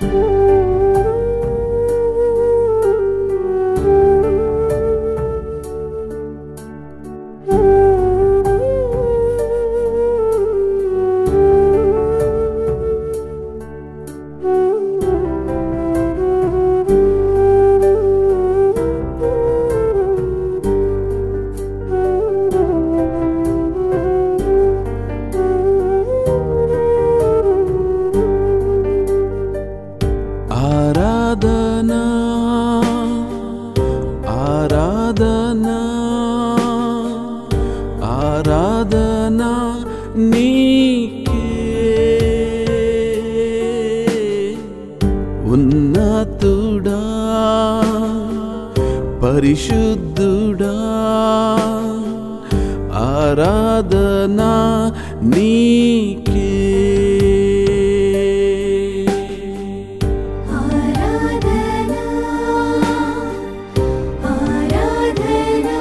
ఆరాధనా ఆరాధనా ఆరాధనా నీకే ఉన్నతుడా పరిశుద్ధుడా ఆరాధనా నీకే ఆరాధనా ఆరాధనా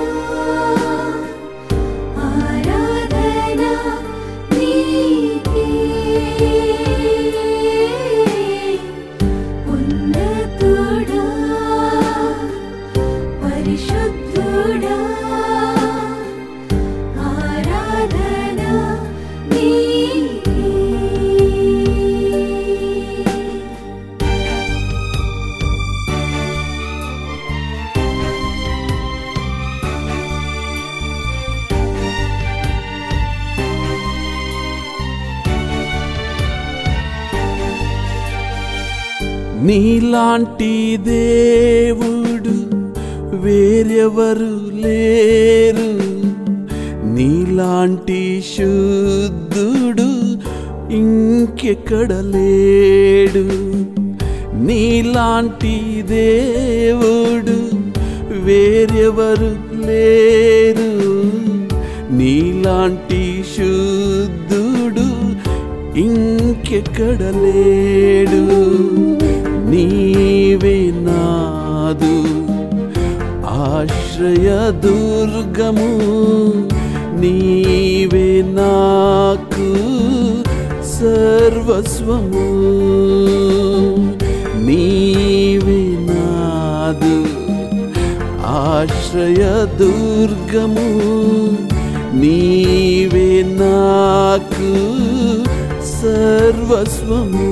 ఆరాధనా నీకే ఉన్నతుడా పరిశుద్ధుడా ఆరాధనా నీకే నీలాంటి దేవుడు వేరెవరు లేరు నీలాంటి శుద్ధుడు ఇంకెక్కడ లేడు నీలాంటి దేవుడు వేరెవరు లేరు నీలాంటి శుద్ధుడు ఇంకెక్కడ లేడు నీవే నాదు ఆశ్రయ దుర్గము నీవే నాకు సర్వస్వము నీవే నాదు ఆశ్రయ దుర్గము నీవే నాకు సర్వస్వము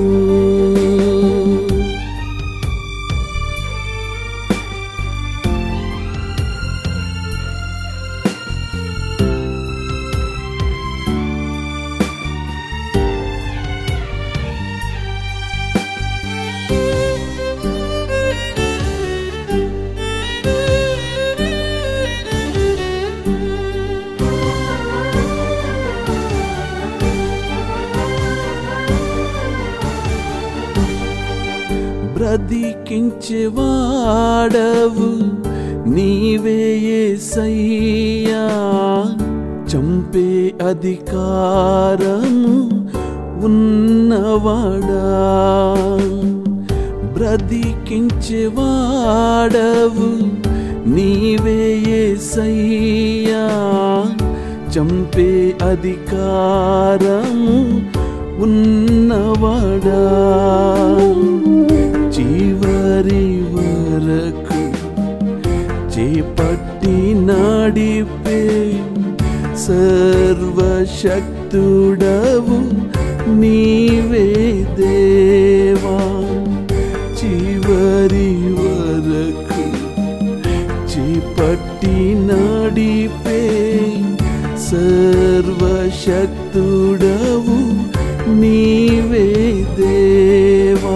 బ్రతికించేవాడవు నీవే యేసయ్యా చంపే అధికారము ఉన్నవాడా బ్రతికించేవాడవు నీవే యేసయ్యా చంపే అధికారము ఉన్నవాడా చివరి వరకు చేపట్టి నడిపే సర్వశక్తుడవు నీవే దేవా చివరి వరకు చేపట్టి నడిపే సర్వశక్తుడవు నీవే దేవా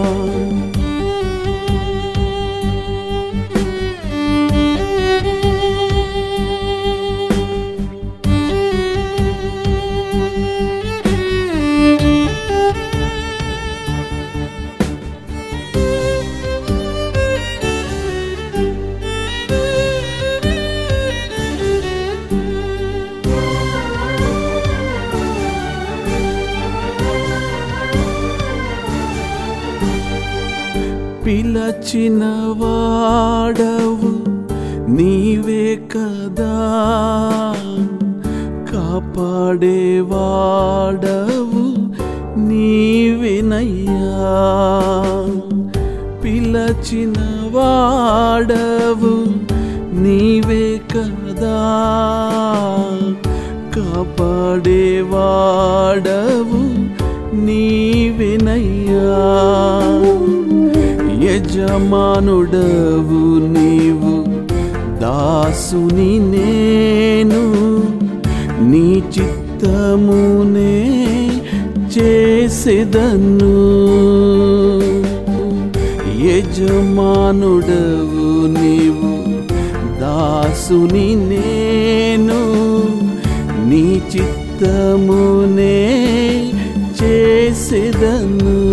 పిలచిన వాడవు నీవే కదా కాపాడేవాడవు నీవినయ్యా పిలచిన వాడవు నీవే కదా కాపాడేవాడవు నీవెనయ్యా యజమానుడవు నీవు దాసుని నేను నీ చిత్తమునే చేసేదను యజమానుడవు నీవు దాసుని నేను నీ చిత్తమునే చేసేదను